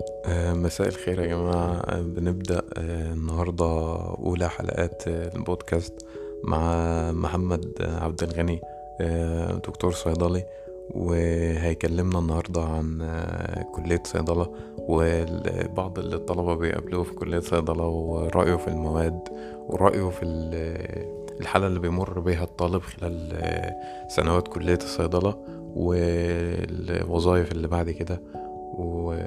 آه، مساء الخير يا جماعة آه، بنبدأ آه، النهاردة أولى حلقات آه، البودكاست مع محمد آه، عبد الغني آه، دكتور صيدلي وهيكلمنا النهاردة عن آه، كلية صيدلة وبعض اللي الطلبة بيقابلوه في كلية صيدلة ورأيه في المواد ورأيه في ال- الحالة اللي بيمر بيها الطالب خلال آه، سنوات كلية الصيدلة والوظائف اللي بعد كده و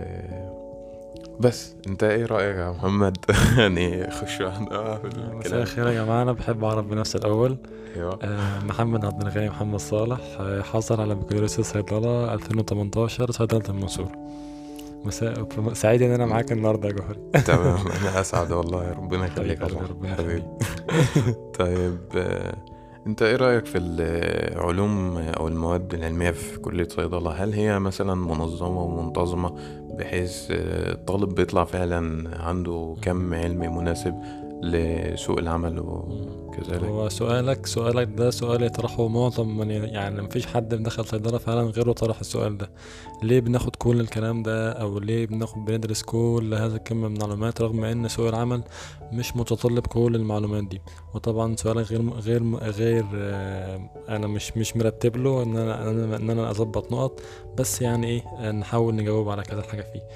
بس انت ايه رأيك يا محمد يعني خش واحدة في مساء الكلام الخير يا جماعة أنا بحب أعرف بنفسي الأول ايوه آه، محمد عبد الغني محمد صالح آه، حصل على بكالوريوس الصيدلة 2018 صيدلة المنصور مساء سعيد إن أنا معاك النهاردة يا جوهري تمام انا اسعد والله ربنا يخليك حبيبي، والله ربنا حبيبي طيب آه، انت ايه رأيك في العلوم او المواد العلمية في كلية صيدلة هل هي مثلا منظمة ومنتظمة بحيث آه، الطالب بيطلع فعلا عنده كم علمي مناسب لسوق العمل وكذلك هو سؤالك سؤالك ده سؤال يطرحه معظم من يعني مفيش حد دخل صيدلة فعلا غيره طرح السؤال ده ليه بناخد كل الكلام ده أو ليه بناخد بندرس كل هذا الكم من المعلومات رغم إن سوق العمل مش متطلب كل المعلومات دي وطبعا سؤالك غير غير غير آه، أنا مش مش مرتب له إن أنا إن أنا إن أنا أظبط نقط بس يعني إيه آه، نحاول نجاوب على كذا حاجة فيه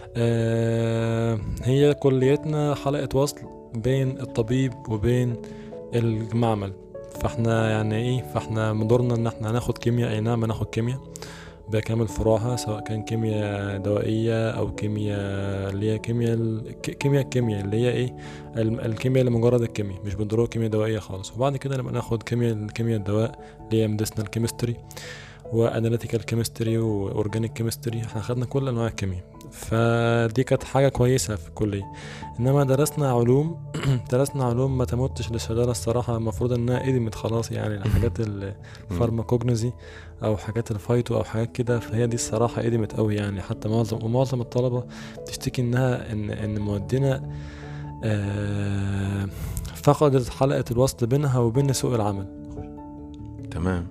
آه، هي كليتنا حلقة وصل بين الطبيب وبين المعمل فاحنا يعني ايه فاحنا من دورنا ان احنا هناخد كيمياء اي نعم هناخد كيمياء بكامل فروعها سواء كان كيمياء دوائية او كيمياء اللي هي كيمياء ال- ك- كيمياء الكيمياء اللي هي ايه الم- الكيمياء لمجرد الكيمياء مش بالضرورة كيمياء دوائية خالص وبعد كده نبقى ناخد كيمياء كيمياء الدواء اللي هي ميديسنال كيمستري واناليتيكال كيمستري واورجانيك كيمستري احنا خدنا كل انواع الكيمياء فدي كانت حاجة كويسة في الكلية انما درسنا علوم درسنا علوم ما تمتش للصيدلة الصراحة المفروض انها قدمت خلاص يعني الحاجات ال- الفارماكوجنوزي او حاجات الفايتو او حاجات كده فهي دي الصراحة قدمت قوي يعني حتى معظم ومعظم الطلبة بتشتكي انها ان ان موادنا آه، فقدت حلقة الوصل بينها وبين سوق العمل تمام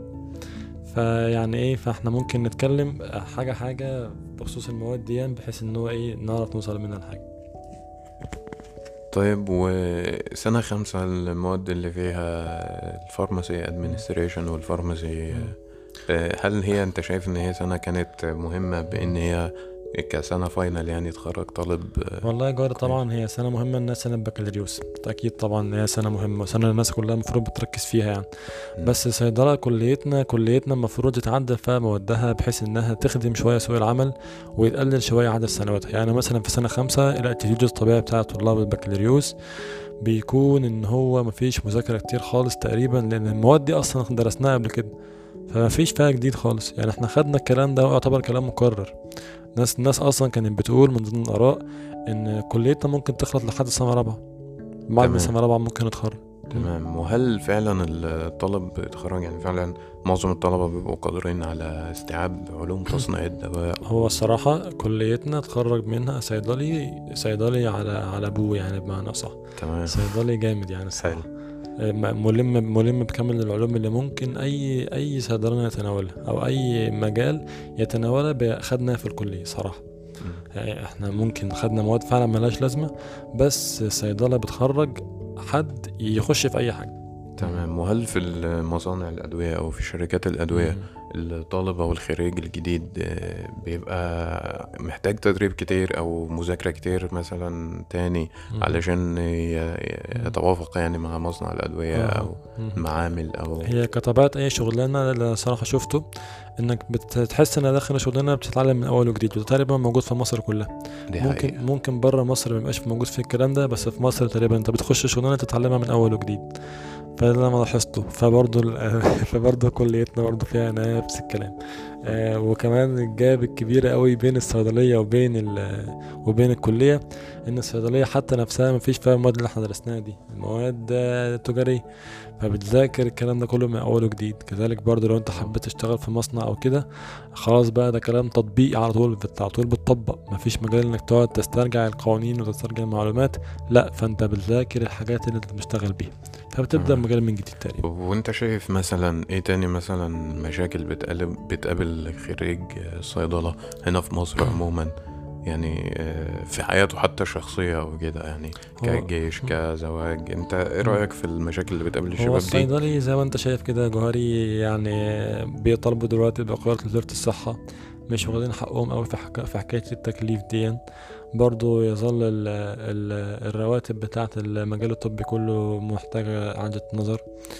فيعني ايه فاحنا ممكن نتكلم حاجة حاجة بخصوص المواد دي بحيث ان هو ايه نعرف نوصل منها لحاجة طيب وسنة خمسة المواد اللي فيها الفارماسي ادمنستريشن والفارماسي آه، هل هي انت شايف ان هي سنة كانت مهمة بان هي كسنة فاينل يعني تخرج طالب آه، والله يا جار كويس. طبعا هي سنة مهمة انها سنة بكالوريوس اكيد طبعا هي سنة مهمة وسنة الناس كلها المفروض بتركز فيها يعني مم. بس صيدلة كليتنا كليتنا المفروض يتعدل فيها موادها بحيث انها تخدم شوية سوق العمل ويتقلل شوية عدد سنواتها يعني مثلا في سنة خمسة الاتيتيود الطبيعي بتاع طلاب البكالوريوس بيكون ان هو مفيش مذاكرة كتير خالص تقريبا لان المواد دي اصلا درسناها قبل كده فمفيش فيها جديد خالص يعني احنا خدنا الكلام ده ويعتبر كلام مكرر ناس الناس اصلا كانت بتقول من ضمن الاراء ان كليتنا ممكن تخلص لحد سنة رابعة بعد تمام. سنة رابعة ممكن نتخرج تمام وهل فعلا الطالب بيتخرج يعني فعلا معظم الطلبة بيبقوا قادرين على استيعاب علوم تصنيع الدواء هو الصراحة كليتنا اتخرج منها صيدلي صيدلي على على ابوه يعني بمعنى صح تمام صيدلي جامد يعني الصراحة حلو آه، م- ملم ملم بكامل العلوم اللي ممكن اي اي صيدلاني يتناولها او اي مجال يتناولها ب- خدناها في الكلية صراحة مم. يعني احنا ممكن خدنا مواد فعلا ملهاش لازمة بس الصيدلة بتخرج حد يخش في اي حاجة تمام وهل في المصانع الأدوية أو في شركات الأدوية مم. الطالب أو الخريج الجديد آه، بيبقى محتاج تدريب كتير أو مذاكرة كتير مثلا تاني مم. علشان ي- يتوافق يعني مع مصنع الأدوية آه. أو مم. معامل أو هي كطبيعة أي شغلانة اللي صراحة شفته إنك بتحس إن داخل شغلانة بتتعلم من أول وجديد وده تقريبا موجود في مصر كلها دي ممكن حقيقة ممكن بره مصر ميبقاش موجود في الكلام ده بس في مصر تقريبا أنت بتخش شغلانة تتعلمها من أول وجديد فده اللي أنا لاحظته فبرضه ال- فبرضه كليتنا برضه فيها نفس الكلام آه وكمان الجاب الكبيرة قوي بين الصيدلية وبين ال وبين الكلية إن الصيدلية حتى نفسها مفيش فيها المواد اللي احنا درسناها دي المواد آه، تجارية فبتذاكر الكلام ده كله من اول وجديد كذلك برضه لو انت حبيت تشتغل في مصنع او كده خلاص بقى ده كلام تطبيقي على طول بت- على طول بتطبق مفيش مجال انك تقعد تسترجع القوانين وتسترجع المعلومات لا فانت بتذاكر الحاجات اللي انت بتشتغل بيها فبتبدا تمام. المجال من جديد تقريبا وانت شايف مثلا ايه تاني مثلا مشاكل بتقابل بتقابل خريج صيدلة هنا في مصر عموما يعني آه، في حياته حتى الشخصية أو كده يعني هو كجيش كزواج انت ايه رأيك في المشاكل اللي بتقابل هو الشباب دي؟ الصيدلي زي ما انت شايف كده جوهري يعني بيطالبوا دلوقتي بإقالة وزارة الصحة مش واخدين حقهم أوي في, حكا في حكاية التكليف دي برضو يظل ال ال الرواتب بتاعة المجال الطبي كله محتاجة إعادة نظر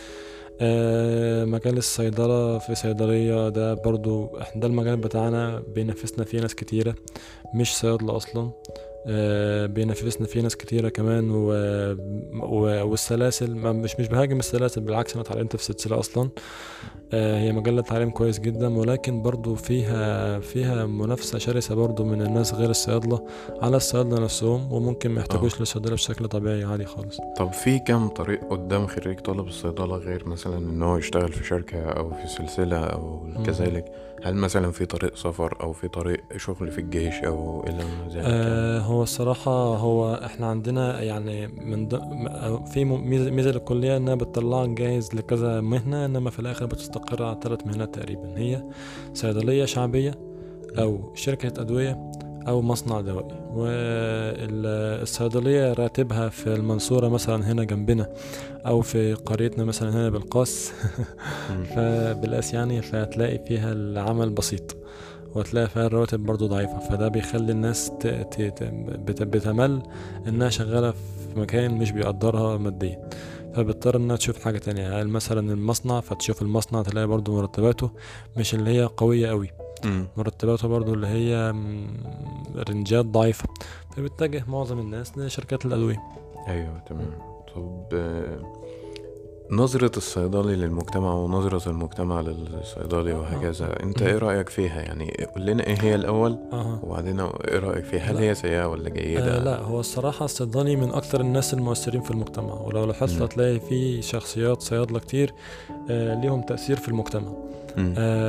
آه، مجال الصيدلة في صيدلية ده برضو احنا ده المجال بتاعنا بينافسنا فيه ناس كتيرة مش صيادلة أصلا آه، بينافسنا فيه ناس كتيرة كمان و... و... والسلاسل ما مش مش بهاجم السلاسل بالعكس أنا اتعلمت في سلسلة أصلا آه، هي مجلة تعليم كويس جدا ولكن برضو فيها فيها منافسة شرسة برضو من الناس غير الصيادلة على الصيادلة نفسهم وممكن ما اه يحتاجوش للصيدلة بشكل طبيعي عادي خالص طب في كم طريق قدام خريج طالب الصيدلة غير مثلا ان هو يشتغل في شركة او في سلسلة او مم. كذلك هل مثلا في طريق سفر او في طريق شغل في الجيش او الى ما ذلك يعني آه هو الصراحة هو احنا عندنا يعني من ض... م- في م- ميزة ميزة للكلية انها بتطلعك جاهز لكذا مهنة انما في الاخر بتستقر على ثلاث مهنات تقريبا هي صيدلية شعبية مم. او شركة ادوية او مصنع دوائي والصيدلية راتبها في المنصورة مثلا هنا جنبنا او في قريتنا مثلا هنا بالقاس مم. فبالقاس يعني فهتلاقي فيها العمل بسيط وهتلاقي فيها الرواتب برضو ضعيفة فده بيخلي الناس ت... ت... ت... بت... بتمل انها شغالة في مكان مش بيقدرها ماديا فبتضطر انها تشوف حاجة تانية يعني مثلا المصنع فتشوف المصنع تلاقي برضو مرتباته مش اللي هي قوية قوي مم. مرتباته برضو اللي هي م، رنجات ضعيفة فبيتجه معظم الناس لشركات الأدوية ايوه تمام طب آه، نظرة الصيدلي للمجتمع ونظرة المجتمع للصيدلي وهكذا انت ايه رأيك فيها يعني قول لنا ايه هي الاول أها وبعدين ايه رأيك فيها هل لا. هي سيئة ولا آه جيدة لا هو الصراحة الصيدلي من أكتر الناس المؤثرين في المجتمع ولو لاحظت مم. هتلاقي في شخصيات صيادلة كتير آه ليهم تأثير في المجتمع مم.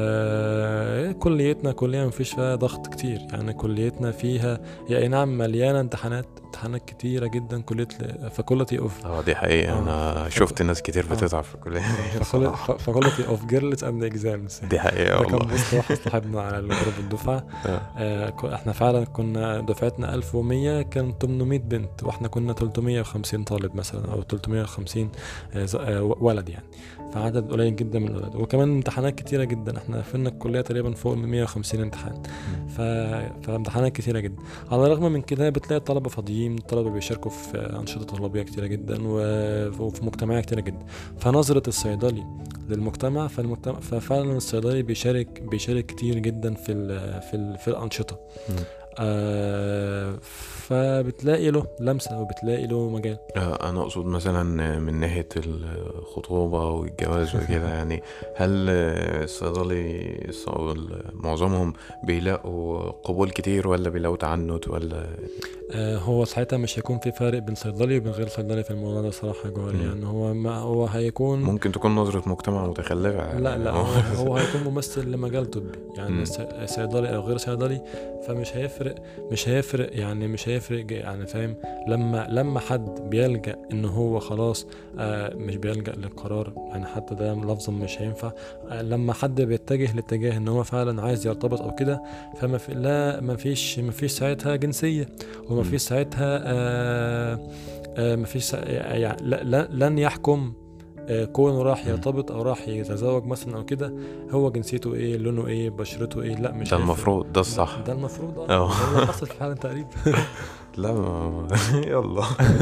آه كليتنا كلية مفيش فيها ضغط كتير يعني كليتنا فيها هي أي نعم مليانة امتحانات امتحانات كتيرة جدا كلية فاكولتي اوف اه دي حقيقة آه. انا فك- شفت ناس كتير آه. بتتعب في الكلية دي بصراحة فاكولتي اوف جيرلز اند اكزامز دي حقيقة ده كان والله بوست واحد صاحبنا على الجروب الدفعة آه. آه ك- احنا فعلا كنا دفعتنا 1100 كان 800 بنت واحنا كنا 350 طالب مثلا او 350 آه ز- آه و- ولد يعني فعدد قليل جدا من الولاد وكمان امتحانات كتيرة جدا احنا قفلنا الكلية تقريبا فوق من 150 امتحان ف... فامتحانات كتيرة جدا على الرغم من كده بتلاقي الطلبة فاضيين الطلبة بيشاركوا في أنشطة طلابية كتيرة جدا و... وفي مجتمعية كتيرة جدا فنظرة الصيدلي للمجتمع فالمجتمع ففعلا الصيدلي بيشارك بيشارك كتير جدا في ال... في ال... في الأنشطة مم. آه فبتلاقي له لمسة وبتلاقي له مجال آه، أنا أقصد مثلا من ناحية الخطوبة والجواز وكده يعني هل الصيدلي الص- أو ال- معظمهم بيلاقوا قبول كتير ولا بيلاقوا تعنت ولا آه هو ساعتها مش هيكون في فارق بين صيدلي وبين غير صيدلي في الموضوع ده صراحة يا جوهر مم. يعني هو ما هو هيكون ممكن تكون نظرة مجتمع متخلفة لا يعني لا هو- هو, هو هيكون ممثل لمجال طبي مم. يعني ص- صيدلي او غير صيدلي فمش هيفرق مش هيفرق يعني مش هيفرق ج- يعني فاهم لما لما حد بيلجأ ان هو خلاص آه مش بيلجأ للقرار يعني حتى ده لفظا مش هينفع آه لما حد بيتجه لاتجاه ان هو فعلا عايز يرتبط او كده فما في لا ما فيش ما فيش ساعتها جنسية وما مم. فيش ساعتها آه آه ما فيش سا- يعني لا- لا- لن يحكم آه، كونه راح مم. يرتبط او راح يتزوج مثلا او كده هو جنسيته ايه لونه ايه بشرته ايه لا مش ده هيفرق. المفروض ده الصح ده المفروض اه اه. ده اللي حصل فعلا تقريبا لا ما يلا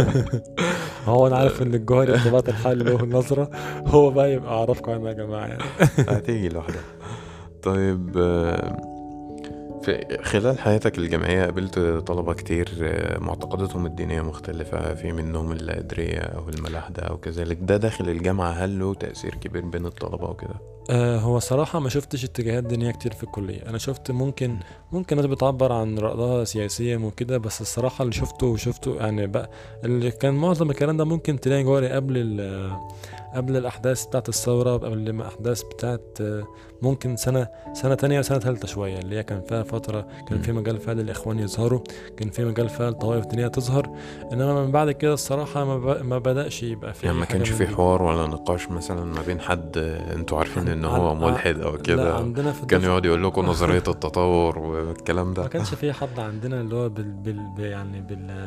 هو انا عارف ان الجوهري بطبيعه الحال له نظره هو بقى يبقى اعرفكم عنها يا جماعه يعني هتيجي لوحدها طيب آه، في خلال حياتك الجامعية قابلت طلبة كتير آه، معتقداتهم الدينية مختلفة في منهم القدرية أو الملاحدة أو كذلك ده داخل الجامعة هل له تأثير كبير بين الطلبة وكده؟ آه هو صراحة ما شفتش اتجاهات دينية كتير في الكلية أنا شفت ممكن ممكن ناس بتعبر عن رأيها سياسيا وكده بس الصراحة اللي شفته وشفته يعني بقى اللي كان معظم الكلام ده ممكن تلاقي جواري قبل ال قبل الاحداث بتاعت الثوره قبل ما احداث بتاعت آه، ممكن سنه سنه تانية وسنه ثالثه شويه اللي هي كان فيها فتره كان في مم. مجال فيها للاخوان يظهروا كان في مجال فيها لطوائف دينيه تظهر انما من بعد كده الصراحه ما, ب... ما بداش يبقى في يعني أي ما حاجة كانش من في دي. حوار ولا نقاش مثلا ما بين حد انتوا عارفين ان عن- هو عن- ملحد او لا كده عندنا في كان الدفعة- يقعد يقول لكم نظرية التطور والكلام ما ده كانش في حد عندنا اللي هو بال, بال... ب- يعني بال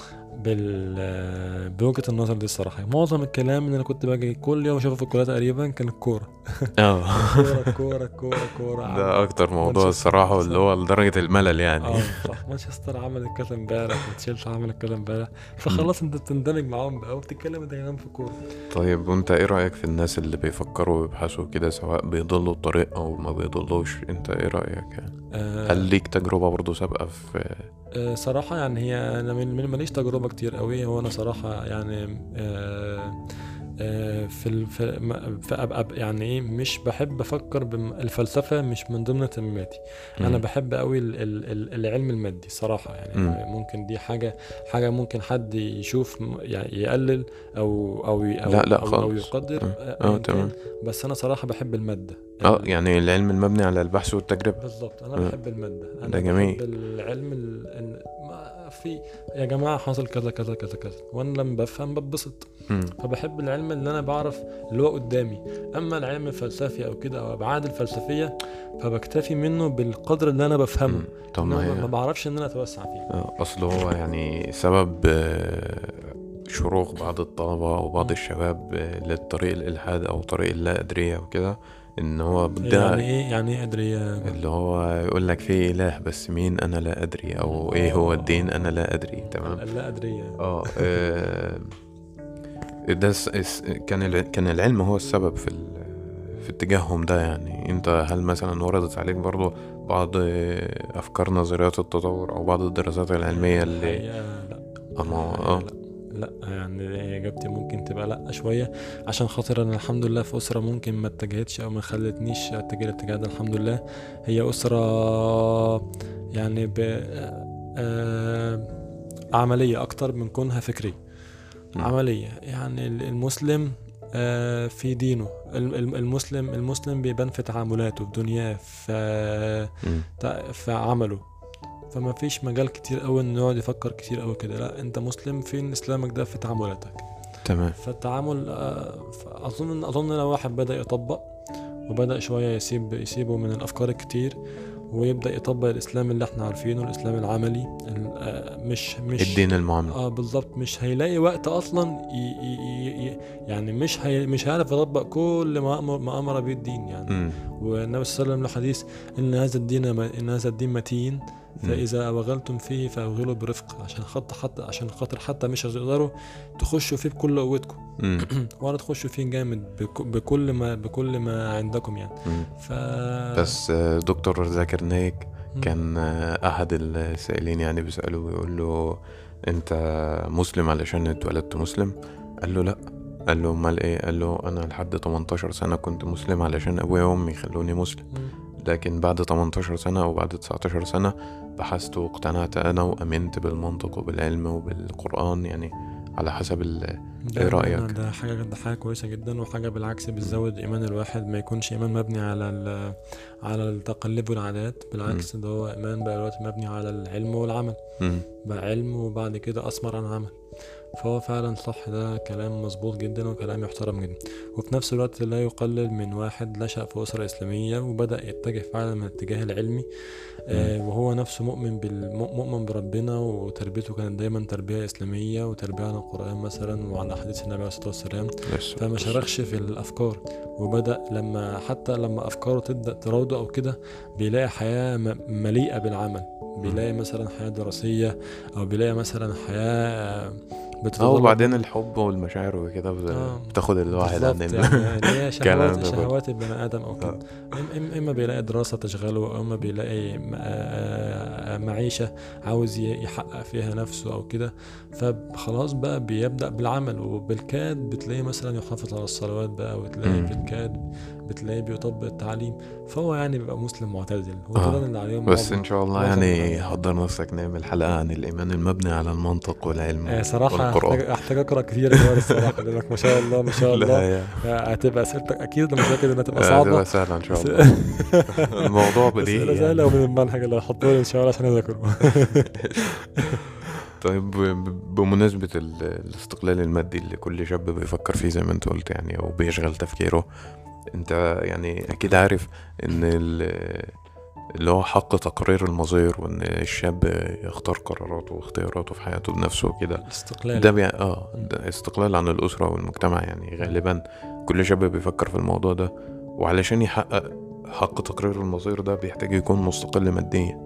بال بوجهة النظر دي الصراحة معظم الكلام اللي أنا كنت باجي كل يوم أشوفه في الكلية تقريبا كان الكورة اه كورة كورة كورة كورة ده اكتر موضوع مانشستر الصراحة اللي هو لدرجة الملل اه يعني صح مانشستر عملت كذا امبارح وتشيلسي عملت كذا امبارح فخلاص انت بتندمج معاهم بقى وبتتكلم انت كمان في الكورة طيب وانت ايه رأيك في الناس اللي بيفكروا ويبحثوا كده سواء بيضلوا الطريق او ما بيضلوش انت ايه رأيك يعني آه هل ليك تجربة برضو سابقة في آه، صراحة يعني هي أنا من- من- ماليش تجربة كتير قوي هو أنا صراحة يعني آه، آه، في ال- في ما- في أب أب يعني إيه مش بحب أفكر بالفلسفة مش من ضمن اهتماماتي أنا مم. بحب قوي ال- ال- ال- العلم المادي صراحة يعني مم. ممكن دي حاجة حاجة ممكن حد يشوف م- يعني يقلل أو أو ي- أو لا، لا أو, أو خالص. يقدر آه، آه، آه، أياً كان. تمام. بس أنا صراحة بحب المادة اه ال- يعني العلم المبني على البحث والتجربة بالظبط انا آه. بحب الماده انا ده جميل. بحب العلم ال... ال... ما في يا جماعه حصل كذا كذا كذا كذا وانا لما بفهم بتبسط مم. فبحب العلم اللي انا بعرف اللي هو قدامي اما العلم الفلسفي او كده او ابعاد الفلسفيه فبكتفي منه بالقدر اللي انا بفهمه مم. طب ما إنما ما هي بعرفش ان انا اتوسع فيه آه، اصل هو يعني سبب آه، شروق بعض الطلبة او بعض الشباب آه، للطريق الالحاد او طريق اللا ادرية وكده ان هو ده يعني ايه يعني ايه ادري يا اللي هو يقول لك في اله بس مين انا لا ادري او ايه هو الدين انا لا ادري تمام لا ادري اه آه، ده س- س- كان الع- كان العلم هو السبب في ال- في اتجاههم ده يعني انت هل مثلا وردت عليك برضو بعض آه، افكار نظريات التطور او بعض الدراسات العلمية اللي الحقيقة لا اما الحقيقة اه لا لا يعني اجابتي ممكن تبقى لا شويه عشان خاطر انا الحمد لله في اسره ممكن ما اتجهتش او ما خلتنيش اتجه الاتجاه ده الحمد لله هي اسره يعني ب آه، عمليه اكتر من كونها فكريه مم. عمليه يعني ال- المسلم آه، في دينه الم- الم- المسلم المسلم بيبان في تعاملاته في دنياه في مم. تع- في عمله فما فيش مجال كتير قوي انه يقعد يفكر كتير قوي كده لا انت مسلم فين اسلامك ده في تعاملاتك تمام فالتعامل آه، ف- اظن اظن لو واحد بدا يطبق وبدا شويه يسيب يسيبه من الافكار الكتير ويبدا يطبق الاسلام اللي احنا عارفينه الاسلام العملي ال- آه، مش مش الدين المعاملة اه بالظبط مش هيلاقي وقت اصلا ي ي ي ي يعني مش هي مش هيعرف يطبق كل ما امر ما امر به الدين يعني مم. والنبي صلى الله عليه وسلم له حديث ان هذا الدين ان هذا الدين متين فاذا اوغلتم فيه فاوغلوا برفق عشان خاطر حتى عشان خاطر حتى مش هتقدروا تخشوا فيه بكل قوتكم مم. ولا تخشوا فيه جامد بك- بكل ما بكل ما عندكم يعني مم. ف بس آه، دكتور زاكر نايك مم. كان آه، احد السائلين يعني بيسأله بيقول له انت مسلم علشان اتولدت مسلم قال له لا قال له امال ايه قال له انا لحد 18 سنة كنت مسلم علشان ابويا وامي خلوني مسلم مم. لكن بعد 18 سنة او بعد 19 سنة بحثت واقتنعت انا وامنت بالمنطق وبالعلم وبالقرآن يعني على حسب ال ده إيه ده- رأيك؟ ده حاجة ده حاجة كويسة جدا وحاجة بالعكس بتزود إيمان الواحد ما يكونش إيمان مبني على ال- على التقلب والعادات بالعكس ده هو إيمان بقى دلوقتي مبني على العلم والعمل مم. بقى علم وبعد كده أثمر عن عمل فهو فعلا صح ده كلام مظبوط جدا وكلام يحترم جدا وفي نفس الوقت لا يقلل من واحد نشأ في أسرة إسلامية وبدأ يتجه فعلا من الاتجاه العلمي آه وهو نفسه مؤمن بال... مؤمن بربنا وتربيته كانت دايما تربية إسلامية وتربية على القرآن مثلا وعلى حديث النبي عليه الصلاة والسلام بس فما شرخش في الافكار وبدا لما حتى لما افكاره تبدا تراوده او كده بيلاقي حياه م- مليئه بالعمل بيلاقي مثلا حياه دراسيه او بيلاقي مثلا حياه اه بتتطلب وبعدين الحب والمشاعر وكده ب- آه. بتاخد الواحد عن بالظبط ال- يعني اللي هي الكلام شهوات ده برضه. شهوات البني ادم او كده آه. إم- إم- اما بيلاقي دراسه تشغله او اما بيلاقي م- آه، معيشه عاوز ي- يحقق فيها نفسه او كده فخلاص بقى بيبدا بالعمل وبالكاد بتلاقيه مثلا يحافظ على الصلوات بقى وتلاقي مم. بالكاد بتلاقيه بيطبق التعليم فهو يعني بيبقى مسلم معتدل هو آه، ده اللي عليهم بس معظم- ان شاء الله معظم يعني الحلقات. حضر نفسك نعمل حلقة عن الايمان المبني على المنطق والعلم آه صراحة والقرآن أحتاج, أحتاج أقرأ كتير كمان الصراحة لأنك ما شاء الله ما شاء لا الله يا آه، هتبقى أسئلتك أكيد أنا متأكد إنها تبقى آه، صعبة هتبقى سهلة ان شاء بس- الله الموضوع أسئلة بديهي سهلة يعني. ومن المنهج اللي هحطه لي إن شاء الله عشان أذاكره طيب ب- بمناسبة ال- الاستقلال المادي اللي كل شاب بيفكر فيه زي ما انت قلت يعني او بيشغل تفكيره انت يعني اكيد عارف ان ال- اللي هو حق تقرير المصير وان الشاب يختار قراراته واختياراته في حياته بنفسه وكده الاستقلال ده بي... اه ده استقلال عن الأسرة والمجتمع يعني غالبا كل شاب بيفكر في الموضوع ده وعلشان يحقق حق تقرير المصير ده بيحتاج يكون مستقل ماديا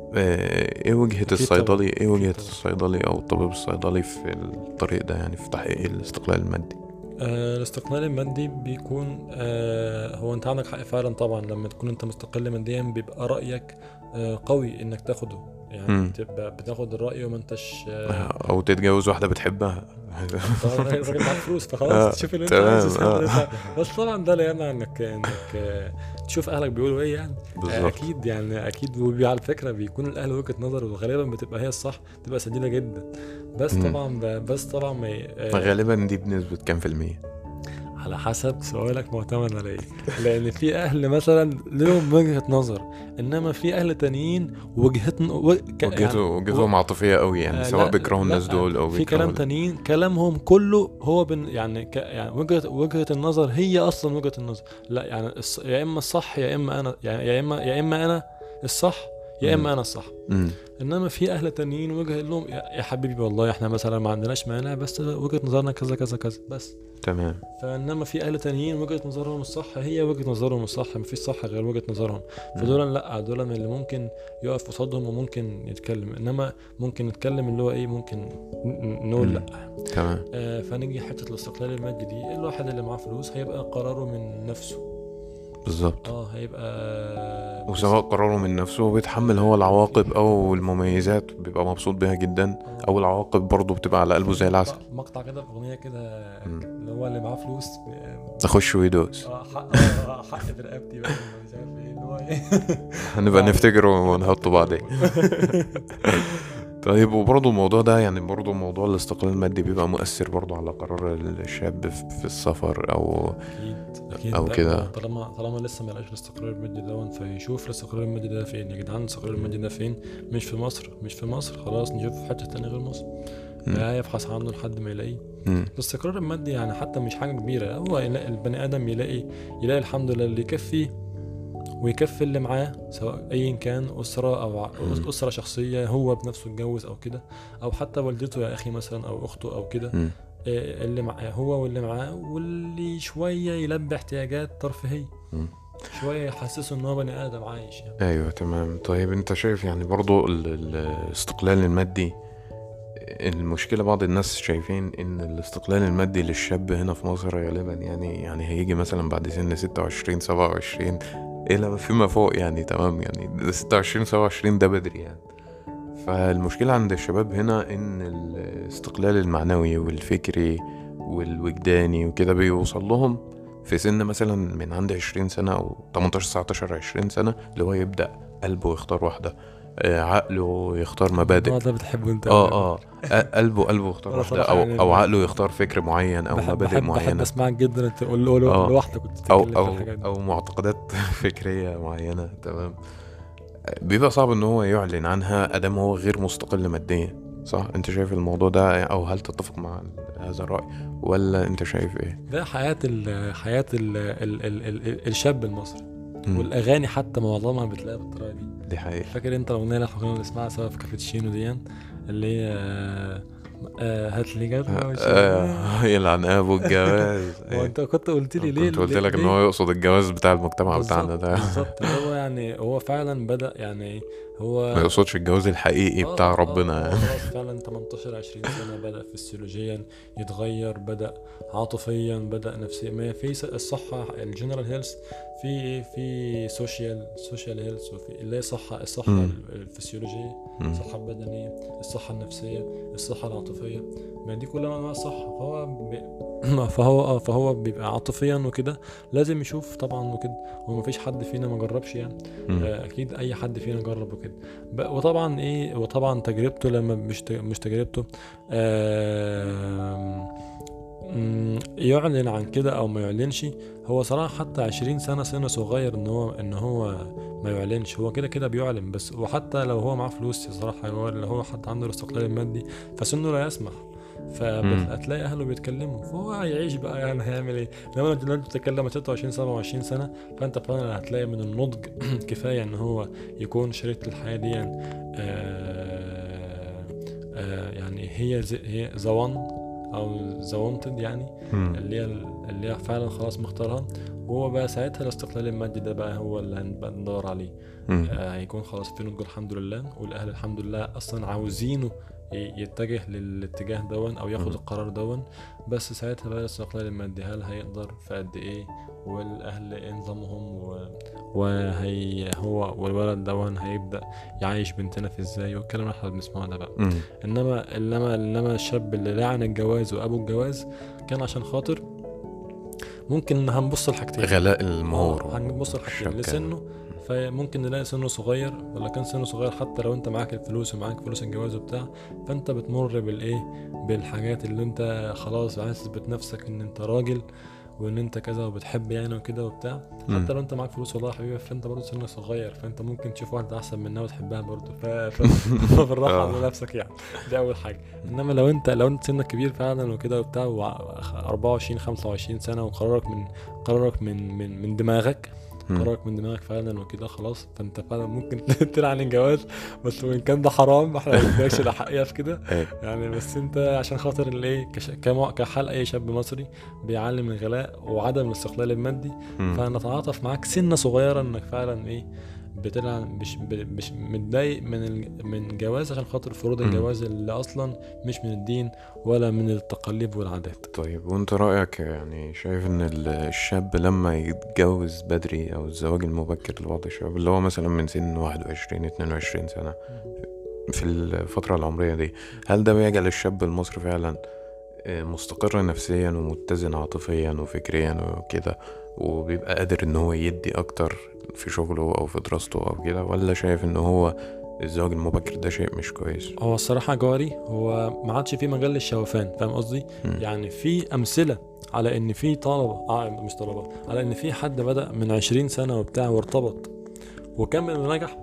آه، ايه وجهة أكيد الصيدلي طبعاً، ايه أكيد وجهة طبعاً. الصيدلي او الطبيب الصيدلي في الطريق ده يعني في تحقيق الاستقلال المادي آه الاستقلال المادي بيكون آه هو انت عندك حق فعلا طبعا لما تكون انت مستقل ماديا بيبقى رأيك آه قوي انك تاخده يعني مم. بتبقى بتاخد الرأي وما انتش آه او تتجوز واحدة بتحبها طبعاً راجل معاك فلوس آه، فخلاص تشوف اللي انت تمام، عايزه آه. تعمله. بس طبعا ده لا يمنع انك انك آه، تشوف اهلك بيقولوا ايه يعني آه، بالظبط اكيد يعني اكيد وعلى فكره بيكون الاهل وجهه نظر وغالبا بتبقى هي الصح تبقى سديده جدا بس مم. طبعا ب- بس طبعا ما ي- آه، غالبا دي بنسبة كام في المية على حسب سؤالك معتمد على ايه لان في اهل مثلا لهم وجهه نظر انما في اهل تانيين وجهه و... ك... وجهته وجهتهم عاطفية قوي يعني آه، سواء لا- بيكرهوا لا، الناس دول او في كلام بيكرهوا تانيين كلامهم كله هو بن يعني ك يعني وجهه وجهه النظر هي اصلا وجهه النظر لا يعني الص... يا اما الصح يا اما انا يعني يا اما يا اما انا الصح يا مم. اما انا الصح مم. انما في اهل تانيين وجه لهم يا يا حبيبي والله احنا مثلا ما عندناش مانع بس وجهه نظرنا كذا كذا كذا بس تمام فانما في اهل تانيين وجهه نظرهم الصح هي وجهه نظرهم الصح مفيش صح غير وجهه نظرهم فدول لا دول من اللي ممكن يقف قصادهم وممكن يتكلم انما ممكن نتكلم اللي هو ايه ممكن ن- ن- نقول مم. لا تمام آه فنيجي حته الاستقلال المادي دي الواحد اللي معاه فلوس هيبقى قراره من نفسه بالظبط اه هيبقى وسواء قراره من نفسه بيتحمل هو العواقب او المميزات بيبقى مبسوط بيها جدا او العواقب برضه بتبقى على قلبه زي العسل مقطع- مقطع كده في اغنيه كده مم. اللي هو اللي معاه فلوس آه، اخش ويدوس اه حق آه، حق برقبتي بقى مش عارف ايه اللي هو ايه هنبقى نفتكره ونحطه بعدين طيب وبرضه الموضوع ده يعني برضه موضوع الاستقلال المادي بيبقى مؤثر برضه على قرار الشاب في في السفر او اكيد اكيد أو لا، كده. ده طالما طالما لسه ما لقاش الاستقرار المادي ده فيشوف الاستقرار المادي ده فين يا جدعان الاستقرار المادي ده فين مش في مصر مش في مصر خلاص نشوف في حته تانية غير مصر مم. لا يبحث عنه لحد ما يلاقيه مم. الاستقرار المادي يعني حتى مش حاجه كبيره هو يلاقي البني ادم يلاقي يلاقي الحمد لله اللي يكفيه ويكفي اللي معاه سواء ايا كان اسره او ع- مم. اسره شخصيه هو بنفسه اتجوز او كده او حتى والدته يا اخي مثلا او اخته او كده مم. آه، اللي معاه هو واللي معاه واللي شويه يلبي احتياجات ترفيهيه مم. شويه يحسسه ان هو بني ادم عايش يعني ايوه تمام طيب انت شايف يعني برضو ال- ال- الاستقلال المادي المشكلة بعض الناس شايفين ان الاستقلال المادي للشاب هنا في مصر غالبا يعني يعني هيجي مثلا بعد سن ستة وعشرين سبعة وعشرين الى فيما فوق يعني تمام يعني ستة وعشرين سبعة وعشرين ده بدري يعني فالمشكلة عند الشباب هنا ان الاستقلال المعنوي والفكري والوجداني وكده بيوصل لهم في سن مثلا من عند 20 سنة أو 18 19 20 سنة اللي هو يبدأ قلبه يختار واحدة آه، عقله يختار مبادئ النوع ده بتحبه انت اه اه آه، قلبه قلبه يختار أنا واحدة صراحة أو يعني أو عقله يختار فكر معين أو بحب مبادئ بحب, بحب معينة اسمعك جدا انت تقول له آه. لوحدك كنت أو بتتكلم أو في الحاجات دي أو معتقدات فكرية معينة تمام بيبقى صعب إن هو يعلن عنها أدام هو غير مستقل ماديا صح أنت شايف الموضوع ده أو هل تتفق مع هذا الرأي ولا أنت شايف إيه؟ ده حياه ال حياه ال ال ال ال ال الشاب المصري مم. والاغاني حتى معظمها بتلاقيها بالطريقه دي دي حقيقة فاكر انت الاغنيه اللي احنا كنا بنسمعها سوا في كابتشينو دي اللي هي آه، آه، هات لي جنة آه، يلعن ابو الجواز هو انت كنت قلت لي ليه كنت قلت ليه- لك ان ليه؟ هو يقصد الجواز بتاع المجتمع بالظبط- بتاعنا ده بالظبط هو يعني هو فعلا بدا يعني هو ما يقصدش الجواز الحقيقي آه، بتاع آه، ربنا آه، يعني خلاص فعلا 18 20 سنه بدا فسيولوجيا يتغير بدا عاطفيا بدا نفسيا ما في س- الصحه الجنرال هيلث في ايه في سوشيال سوشيال هيلث وفي اللي هي صحه الصحه مم. الفسيولوجيه مم. الصحه البدنيه الصحه النفسيه الصحه العاطفيه ما دي كلها انواع الصحه فهو ب... فهو اه فهو بيبقى عاطفيا وكده لازم يشوف طبعا وكده هو مفيش حد فينا ما جربش يعني مم. آه، اكيد اي حد فينا جرب وكده ب- وطبعا ايه وطبعا تجربته لما مش ت- مش تجربته آم، مم، يعلن عن كده او ما يعلنش هو صراحة حتى عشرين سنة سن صغير ان هو ان هو ما يعلنش هو كده كده بيعلن بس وحتى لو هو معاه فلوس صراحة هو لو هو حد عنده الاستقلال المادي فسنه لا يسمح مم. فهتلاقي اهله بيتكلموا فهو هيعيش بقى يعني هيعمل ايه لما انت لما انت بتتكلم 26 27 سنه فانت فعلا هتلاقي من النضج كفايه ان هو يكون شريكة الحياه دي يعني آه آه يعني هي زي هي ذا او ذا وانتد يعني مم. اللي هي اللي هي فعلا خلاص مختارها وهو بقى ساعتها الاستقلال المادي ده بقى هو اللي هنبقى ندور عليه مم. آه هيكون خلاص في نضج الحمد لله والاهل الحمد لله اصلا عاوزينه ي- يتجه للاتجاه دون او ياخد مم. القرار دون بس ساعتها بقى الاستقلال المادي هل هيقدر في قد ايه والاهل ايه نظامهم و... وهي هو والولد دون هيبدا يعيش بنتنا في ازاي والكلام اللي احنا بنسمعه ده بقى مم. انما انما انما الشاب اللي لعن الجواز وابو الجواز كان عشان خاطر ممكن هنبص لحاجتين غلاء المهور آه، هنبص والشبكة. لحاجتين لسنه فممكن نلاقي سنه صغير ولا كان سنه صغير حتى لو انت معاك الفلوس ومعاك فلوس الجواز وبتاع فانت بتمر بالايه بالحاجات اللي انت خلاص عايز تثبت نفسك ان انت راجل وان انت كذا وبتحب يعني وكده وبتاع مم. حتى لو انت معاك فلوس والله يا حبيبي فانت برضه سنك صغير فانت ممكن تشوف واحده احسن منها وتحبها برضه ف... ف... فبالراحه آه. على نفسك يعني دي اول حاجه انما لو انت لو انت سنك كبير فعلا وكده وبتاع و 24 25 سنه وقرارك من قرارك من من من دماغك مم. قرارك من دماغك فعلا وكده خلاص فانت فعلا ممكن تلعن الجواز بس وان كان ده حرام احنا ما بنديكش الحقيقه في كده إيه. يعني بس انت عشان خاطر الايه كش- كم- كحال اي شاب مصري بيعلم الغلاء وعدم الاستقلال المادي مم. فنتعاطف معاك سنه صغيره انك فعلا ايه بتلعن مش ب- مش متضايق من ال- من جواز عشان خاطر فروض مم. الجواز اللي اصلا مش من الدين ولا من التقاليد والعادات طيب وانت رأيك يعني شايف ان ال- الشاب لما يتجوز بدري او الزواج المبكر لبعض الشباب اللي هو مثلا من سن 21 22 سنة في الفترة العمرية دي هل ده بيجعل الشاب المصري فعلا آه، مستقر نفسيا ومتزن عاطفيا وفكريا وكده وبيبقى قادر ان هو يدي اكتر في شغله او في دراسته او كده ولا شايف ان هو الزواج المبكر ده شيء مش كويس هو الصراحه جواري هو ما عادش في مجال للشوفان فاهم قصدي مم. يعني في امثله على ان في طلبه اه مش طلبه على ان في حد بدا من 20 سنه وبتاع وارتبط وكمل ونجح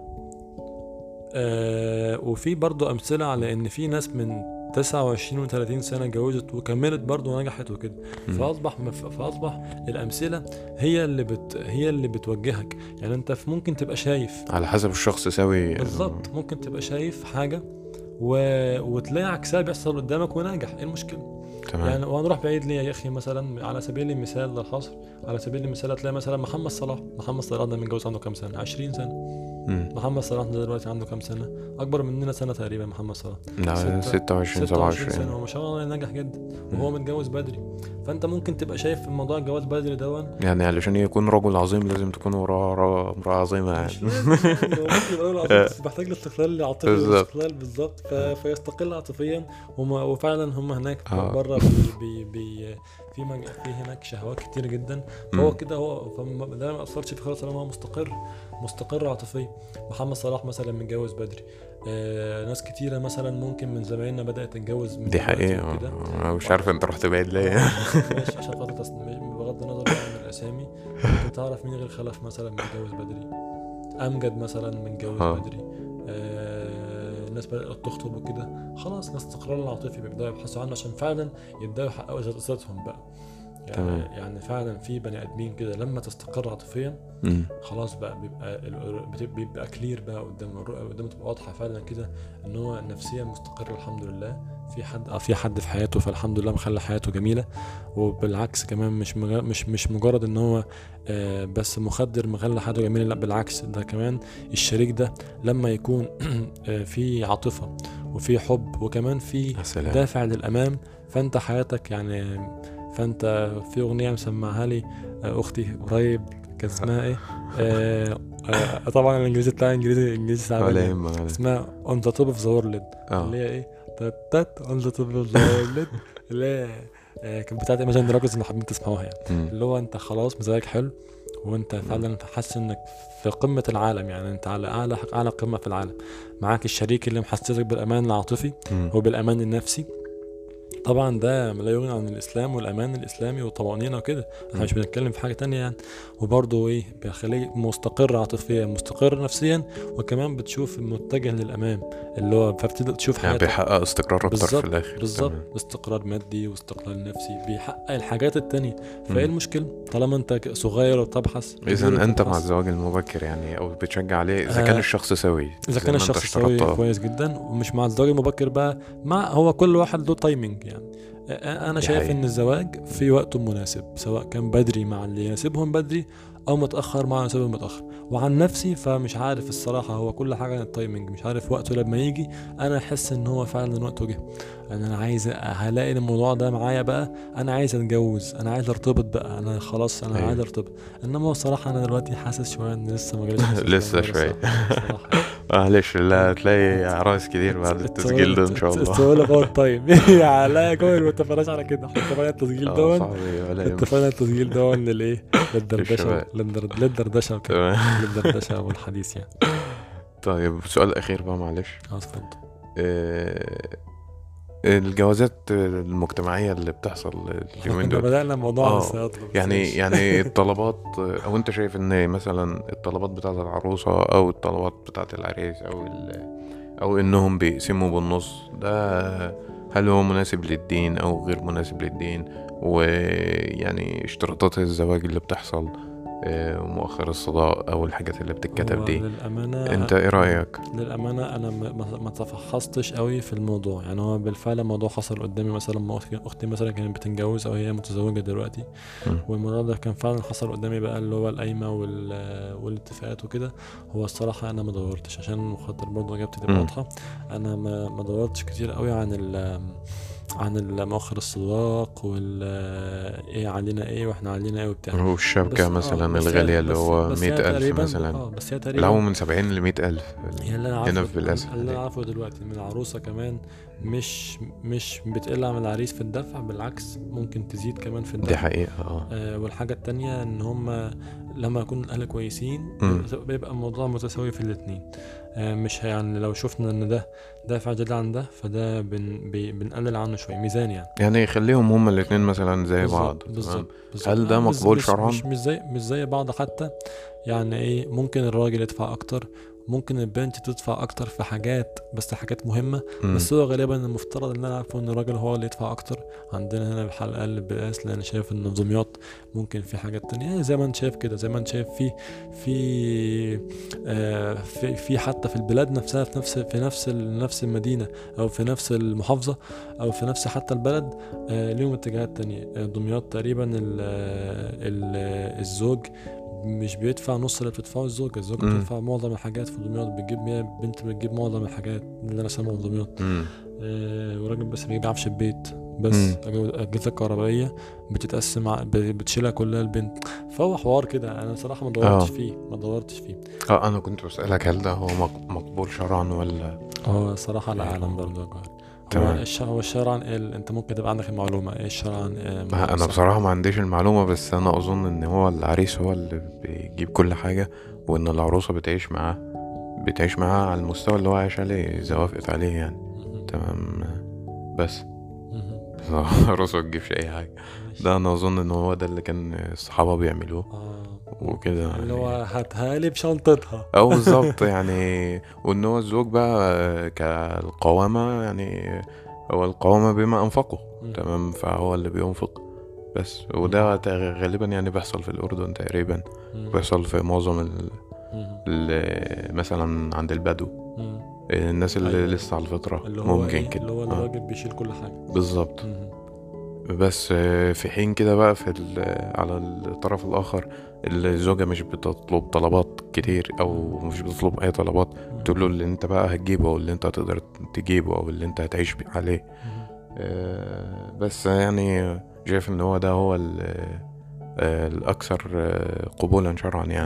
آه وفي برضو امثله على ان في ناس من 29 و30 سنه اتجوزت وكملت برضو ونجحت وكده مم. فاصبح مف... فاصبح الامثله هي اللي بت... هي اللي بتوجهك يعني انت في- ممكن تبقى شايف على حسب الشخص سوي بالظبط ممكن تبقى شايف حاجه و... وتلاقي عكسها بيحصل قدامك وناجح ايه المشكله تمام يعني وهنروح بعيد ليه يا اخي مثلا على سبيل المثال للحصر على سبيل المثال هتلاقي مثلا محمد صلاح محمد صلاح ده متجوز عنده كام سنه 20 سنه مم. محمد صلاح ده دلوقتي عنده كام سنه اكبر مننا سنه تقريبا محمد صلاح لا ستة- 26 26 سنه 27 هو ما شاء الله ناجح جدا وهو متجوز بدري فانت ممكن تبقى شايف في موضوع الجواز بدري دون يعني علشان يكون رجل عظيم لازم تكون وراه وراه امرأة عظيمة مش يعني لازم يعني هو ممكن يبقى راجل عظيم بس محتاج الاستقلال العاطفي بالظبط. والاستقلال بالظبط ف... فيستقل عاطفيا وما... وفعلا هم هناك آه. بره بي... بي... بي... في مج... في هناك شهوات كتير جدا فهو مم. كده هو فم- ده ما اثرش فيه خالص طالما هو مستقر مستقر عاطفيا محمد صلاح مثلا متجوز بدري آه ناس كتيره مثلا ممكن من زمايلنا بدات تتجوز من دي دلوقتي حقيقة وكده. أنا مش عارف انت رحت بعيد ليه ماشي عشان خاطر تص... بغض النظر بقى عن الاسامي انت تعرف مين غير خلف مثلا متجوز بدري امجد مثلا متجوز آه. بدري آه... الناس بدات تخطب وكده خلاص ناس استقرار العاطفي بيبداوا يبحثوا عنه عشان فعلا يبداوا يحققوا ذات- ذاتهم بقى يعني, تمام. يعني فعلا في بني ادمين كده لما تستقر عاطفيا مم. خلاص بقى بيبقى ال- بت- بيبقى كلير بقى قدام الرؤية قدامه تبقى واضحه فعلا كده ان هو نفسيا مستقر الحمد لله في حد اه في حد في حياته فالحمد لله مخلي حياته جميله وبالعكس كمان مش مجا- مش مش مجرد ان هو آه بس مخدر مخلي حياته جميله لا بالعكس ده كمان الشريك ده لما يكون آه في عاطفه وفي حب وكمان في يا سلام دافع للامام فانت حياتك يعني فانت في اغنيه مسمعها لي آه، اختي قريب كان اسمها ايه آه آه طبعا الانجليزي بتاعي انجليزي انجليزي ولا تعبان يهمك اسمها اون ذا توب اوف ذا وورلد اه اللي هي ايه تات تات اون ذا توب اوف ذا وورلد اللي هي آه، كانت بتاعت ايماجين دراجونز اللي حابين تسمعوها يعني مم. اللي هو انت خلاص مزاجك حلو وانت فعلا حاسس انك في قمة العالم يعني انت على اعلى اعلى قمة في العالم معاك الشريك اللي محسسك بالامان العاطفي مم. وبالامان النفسي طبعا ده لا يغني عن الاسلام والامان الاسلامي والطمانينه وكده احنا مم. مش بنتكلم في حاجه تانية يعني وبرضه ايه بيخليك مستقر عاطفيا مستقر نفسيا وكمان بتشوف متجه للامام اللي هو فبتبدا تشوف يعني حياتك بيحقق استقرار اكتر في بالظبط، الاخر بالظبط تمام. استقرار مادي واستقلال نفسي بيحقق الحاجات التانية مم. فايه المشكله طالما انت ك- صغير وبتبحث كبير اذا انت مع وبتبحث. الزواج المبكر يعني او بتشجع عليه اذا كان آه، الشخص سوي اذا زي كان ما انت الشخص سوي اشترطت. كويس جدا ومش مع الزواج المبكر بقى مع هو كل واحد له تايمنج يعني آه، انا دي شايف حقيقة. ان الزواج في وقته مناسب سواء كان بدري مع اللي يناسبهم بدري او متاخر مع اللي يناسبهم متاخر وعن نفسي فمش عارف الصراحه هو كل حاجه عن التايمنج مش عارف وقته لما يجي انا احس ان هو فعلا وقته جه يعني انا عايز هلاقي الموضوع ده معايا بقى انا عايز اتجوز انا عايز ارتبط بقى انا خلاص انا أيوة. عايز ارتبط انما بصراحه انا دلوقتي حاسس شويه ان لسه ما جاليش فرصة لسه الجواز شوية. الصراحة. معلش لا هتلاقي عرايس كتير بعد التسجيل ده ان شاء الله السؤال هو التايم يعني لا يا جوي ما اتفقناش على كده احنا اتفقنا التسجيل اه دون صاحبي ولا يهمك. اتفقنا التسجيل دون للايه للدردشه للشباب. للدر- للدردشه وكده تمام للدردشه والحديث يعني طيب سؤال اخير بقى معلش اه اتفضل آه، الجوازات المجتمعية اللي بتحصل اليومين كنا دول بدأنا موضوع آه، الصيادلة بس يعني ماشي. يعني الطلبات او انت شايف ان مثلا الطلبات بتاعت العروسة او الطلبات بتاعت العريس او ال او انهم بيقسموا بالنص ده هل هو مناسب للدين او غير مناسب للدين ويعني اشتراطات الزواج اللي بتحصل آه، مؤخر الصداق او الحاجات اللي بتتكتب هو دي للأمانة انت ايه رأيك للأمانة أنا ما- ما ما تفحصتش قوي في الموضوع يعني هو بالفعل الموضوع حصل قدامي مثلا لما أختي أختي مثلا كانت بتتجوز أو هي متزوجة دلوقتي مم. والموضوع ده كان فعلا حصل قدامي بقى اللي هو القايمة وال- والاتفاقات وكده هو الصراحة أنا ما دورتش عشان خاطر برضه إجابتي تبقى مم. واضحة أنا ما ما دورتش كتير قوي عن ال عن مؤخر الصداق وال ايه علينا ايه واحنا علينا ايه وبتاع والشبكة بس- آه، مثلا بس هي- الغالية اللي بس- هو بس هي مئة ألف تقريباً- مثلا اه بس هي اللي هو تقريبا من سبعين لمئة ألف هي اللي انا هنا عارفه في الأسف اللي دي. انا عارفه دلوقتي من العروسه كمان مش مش بتقل عن العريس في الدفع بالعكس ممكن تزيد كمان في الدفع دي حقيقة اه آه والحاجة التانية ان هم لما يكون الاهل كويسين مم. بيبقى الموضوع متساوي في الاتنين آه مش يعني لو شفنا ان ده دافع زيادة عن ده فده بن بي بنقلل عنه شوية ميزان يعني يعني يخليهم هما الاتنين مثلا زي بالظبط، بعض تمام؟ بالظبط بالظبط. هل ده آه، مش- مقبول مش- شرعاً؟ مش مش زي مش زي بعض حتى يعني ايه ممكن الراجل يدفع اكتر ممكن البنت تدفع اكتر في حاجات بس حاجات مهمة مم. بس هو غالبا المفترض ان انا عارفه ان الراجل هو اللي يدفع اكتر عندنا هنا بحال اقل بقاس لان شايف ان في دمياط ممكن في حاجات تانية يعني زي ما انت شايف كده زي ما انت شايف في في آه في, في حتى في البلاد نفسها في نفس في نفس ال- نفس المدينة او في نفس المحافظة او في نفس حتى البلد آه ليهم اتجاهات تانية آه دمياط تقريبا ال ال الزوج مش بيدفع نص اللي بتدفعه الزوجة الزوجة مم. بتدفع معظم الحاجات في دمياط بتجيب هي بنت بتجيب معظم الحاجات اللي انا سامعه في دمياط مم. آه، وراجل بس بيجيب عفش البيت بس مم. أجو- أجهزة الكهربائية بتتقسم ع- ب- بتشيلها كلها البنت فهو حوار كده أنا صراحة ما دورتش آه. فيه ما دورتش فيه اه انا كنت بسألك هل ده هو مق- مقبول شرعا ولا هو صراحة لا يعني أعلم برضه يا جوهر هو تمام. الشرع هو الشرع ال- أنت ممكن تبقى عندك المعلومة إيه الشرع آه، ما انا صح. بصراحة ما عنديش المعلومة بس انا اظن ان هو العريس هو اللي بيجيب كل حاجة وان العروسة بتعيش معاه بتعيش معاه على المستوى اللي هو عايش عليه اذا وافقت عليه يعني مهم. تمام بس مهم. العروسة ما تجيبش اي حاجة ماشي. ده انا اظن ان هو ده اللي كان الصحابة بيعملوه آه. وكده اللي هو يعني هاتها لي بشنطتها او بالظبط يعني وان هو الزوج بقى كالقوامة يعني هو القوامة بما انفقه مم. تمام فهو اللي بينفق بس وده تا- غالبا يعني بيحصل في الأردن تقريبا مم. بيحصل في معظم ال... مم. ال... مثلا عند البدو مم. الناس اللي أيوة. لسه على الفطرة اللي هو ممكن إيه؟ كده اللي هو آه. الراجل بيشيل كل حاجة بالظبط مهم. بس آه، في حين كده بقى في ال... على الطرف الآخر الزوجة مش بتطلب طلبات كتير أو مش بتطلب أي طلبات تقول له اللي أنت بقى هتجيبه أو اللي أنت هتقدر تجيبه أو اللي أنت هتعيش بيه عليه مهم. آه، بس يعني شايف ان هو ده هو ال- آه، الاكثر آه، قبولا شرعا يعني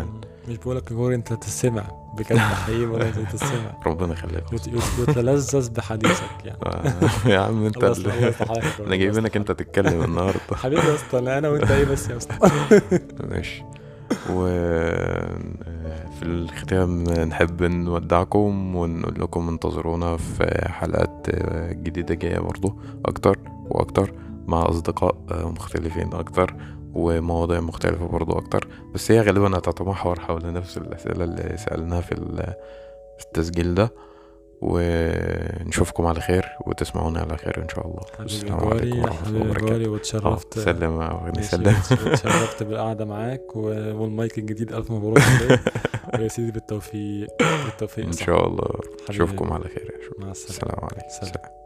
مش بقولك يا جوري انت تسمع بجد حقيقي ولا انت تسمع ربنا يخليك يت- يت- يتلذذ بحديثك يعني آه، يا عم انت الله يصلح- الله اللي يصلح حالك يا جوري، انا الله جايبينك يصلح انت تتكلم النهارده حالك. حبيبي يا اسطى لا انا وانت ايه بس يا اسطى ماشي و في الختام نحب نودعكم ونقول لكم انتظرونا في حلقات جديدة جاية برضو أكتر وأكتر مع أصدقاء مختلفين أكتر ومواضيع مختلفة برضو أكتر بس هي غالبا هتتمحور حول نفس الأسئلة اللي سألناها في ال- في التسجيل ده ونشوفكم على خير وتسمعونا على خير إن شاء الله حبيبي يا السلام جوري عليكم ورحمة الله حبيبي يا وبركاته جوري آه، واتشرفت سلم يا أغني ماشي، سلم اتشرفت بالقعدة معاك و- والمايك الجديد ألف مبروك عليك ويا سيدي بالتوفيق بالتوفيق يا إن صاحبي. شاء الله حبيبي. أشوفكم على خير يا شباب مع السلامة السلام عليكم سلام. سلام